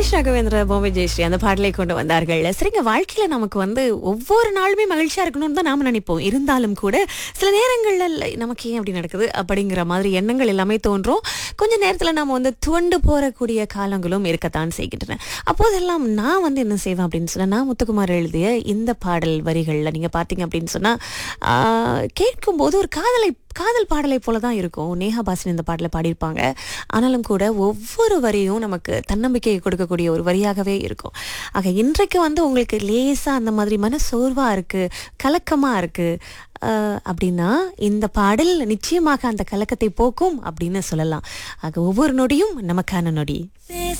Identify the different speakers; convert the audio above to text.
Speaker 1: ஹரிஷ் ராகவேந்திர பொம்மை ஜெயஸ்ரீ அந்த பாடலை கொண்டு வந்தார்கள் சரிங்க வாழ்க்கையில நமக்கு வந்து ஒவ்வொரு நாளுமே மகிழ்ச்சியா இருக்கணும்னு தான் நாம நினைப்போம் இருந்தாலும் கூட சில நேரங்கள்ல நமக்கு ஏன் அப்படி நடக்குது அப்படிங்கிற மாதிரி எண்ணங்கள் எல்லாமே தோன்றும் கொஞ்ச நேரத்துல நாம வந்து துவண்டு போறக்கூடிய காலங்களும் இருக்கத்தான் செய்கின்றன அப்போதெல்லாம் நான் வந்து என்ன செய்வேன் அப்படின்னு சொன்னா நான் முத்துக்குமார் எழுதிய இந்த பாடல் வரிகள்ல நீங்க பாத்தீங்க அப்படின்னு சொன்னா ஆஹ், கேட்கும்போது ஒரு காதலை காதல் பாடலை போல தான் இருக்கும் நேஹா பாசின் இந்த பாடலை பாடியிருப்பாங்க ஆனாலும் கூட ஒவ்வொரு வரியும் நமக்கு தன்னம்பிக்கையை கொடுக்கக்கூடிய ஒரு வரியாகவே இருக்கும் ஆக இன்றைக்கு வந்து உங்களுக்கு லேசாக அந்த மாதிரி மன சோர்வாக இருக்குது கலக்கமாக இருக்குது அப்படின்னா இந்த பாடல் நிச்சயமாக அந்த கலக்கத்தை போக்கும் அப்படின்னு சொல்லலாம் ஆக ஒவ்வொரு நொடியும் நமக்கான நொடி